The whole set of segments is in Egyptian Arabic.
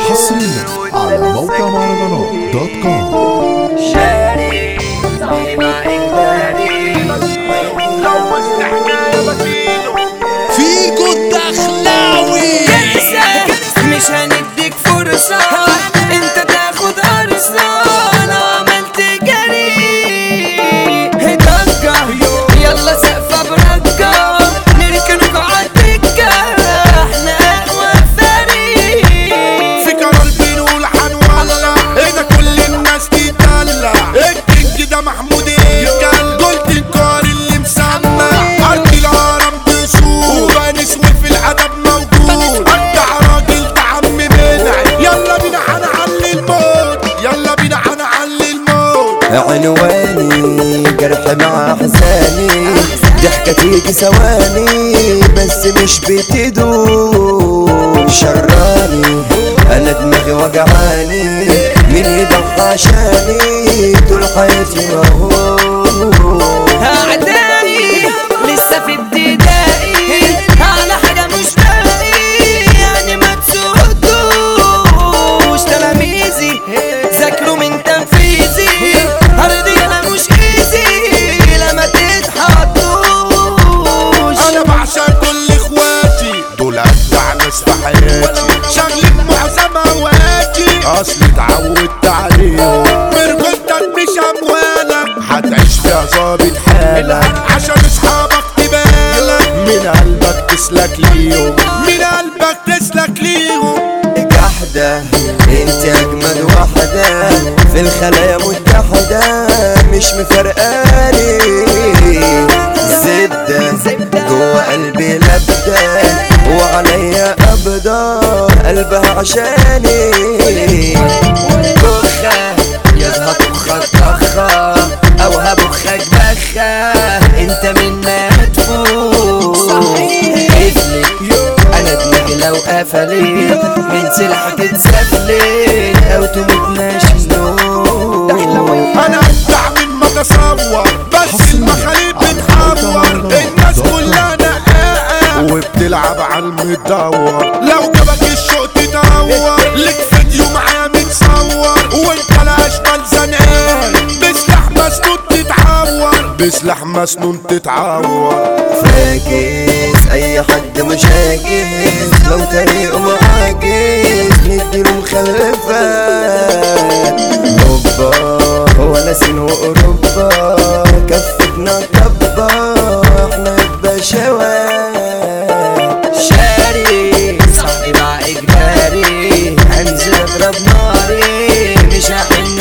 حصريا على موقع مهرجانات دوت كوم شاري صاحب إجباري لو حكاية بشيله فيكو الدخلاوي مش هنديك فرصة انت تاخد أرصة لو عملت جري ضجة يلا سقفة برجة نركنكوا عالدكة احنا أقوى فريق في قرار بنقول هنولع هنا كل الناس تدلع الكينج ده محمود الكل قلت الكار اللي مسمع ارض الهرم بسوق وبنس وفي الادب موجود ابدع راجل ده عم منعي يلا بينا هنعلي الموت يلا بينا هنعلي الموت عنواني جرح مع احزاني ضحكة تيجي ثواني بس مش بتدوم شراني انا دماغي وجعاني مين يضحى عشاني طول حياتي مهووس أعدائي لسه في ابتدائي على حاجة مش باقي يعني ما تسودوش تلاميذي ذاكروا من تنفيذي أرضي أنا مش إيزي لما تتحطوش انا بعشق كل اخواتي دول ابدع ناس في حياتي شغلة معظم اوقاتي اصل اتعودت عليهم مرجلتك مش اموالك هتعيش فيها ظابط حالك عشان اصحابك تبالك من قلبك تسلك ليهم من قلبك تسلك ليهم جحدة انت اجمد واحدة في الخلايا متحدة مش مفرقاني زبدة جوه قلبي لبدة وعليا قبضة قلبها عشاني بخة يا هتبخك طخة او هبخك بخة انت منا هتفوت قفلت انا دماغي لو قفلت من سلاح تتسفلت او تموت مجنون انا ابدع من ما تصور بس المخاليب بتحور الناس كلها نقاقة وبتلعب على المدور لو جابك الشوق تدور لك فيديو معايا متصور وانت لا اشمل زنقان بسلاح مسنون تتعور بسلاح مسنون تتعور فاكس اي حد مش عاجز لو طريقه معاجز نديله مخلفات اوبا هو ناسين واوروبا كفتنا كبا احنا البشوات شاري صاحبي مع إجباري هنزل أضرب ناري مش هحن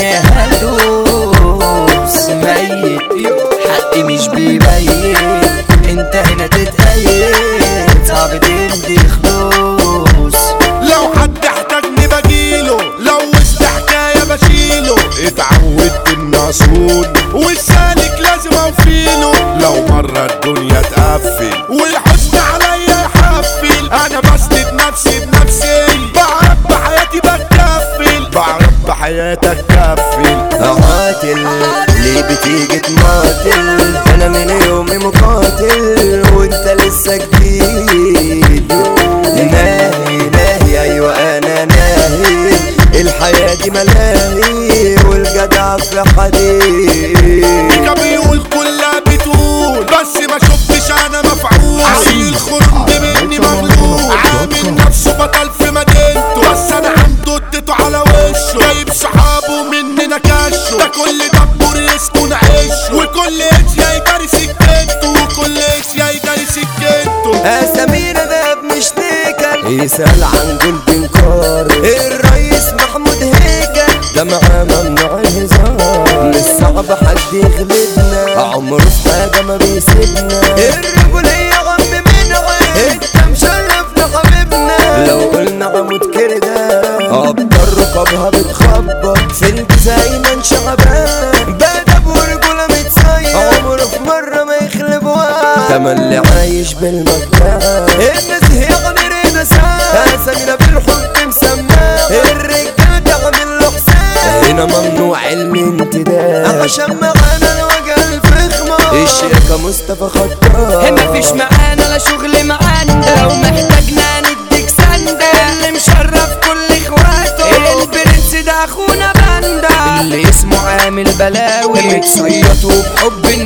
هدوس ميت حقي مش بيبين انت هنا تتأيد صعب تدي خلوص لو حد احتاجني بجيله لو وسط حكاية بشيله اتعودت اني اصون والسالك لازم اوفيله لو مرة الدنيا تقفل والحزن عليا يحفل انا بسند نفسي بنفسي بعرف بحياتي بتكفل بعرف بحياتك كفل قاتل ليه بتيجي تماطل انا من يومي مقاتل وانت لسه جديد ناهي ناهي ايوه انا ناهي الحياة دي ملاهي والجدع في حديد ميكا بيقول كلها بتقول بس ما شفتش انا مفعول عيل خرم مني مغلوب عامل نفسه بطل في مدينته بس انا عنده اديته على وشه جايب صحابه مننا كشه ده كل دبور اسمه نعيشه وكل اشياء يداري سكته وكل اشياء يداري سكته اسامينا ده مش نيكل يسأل عن جولدن كار الرئيس محمود هيكل ده معاه ممنوع الهزار مش صعب حد يغلبنا عمره في حاجة ما بيسيبنا الرجولية غم من عين انت مشرفنا حبيبنا لو قلنا عمود كده ابطال رقابها بتخبط في الجزايمة شعبان بدب ورجولة متسير عمره في مرة ما يخلب واحد تملي عايش بالمجموعة الناس هي غير نساء اسامينا بالحب مسماه الرجال تعمل له حساب هنا ممنوع الانتداب عشان معانا الوجه الفخمة الشيخة مصطفى خطاب مفيش معانا لا شغل معانا لو محتاجنا نديك سندة اللي مشرف كل اخواته البلاوي متصيطوا بحب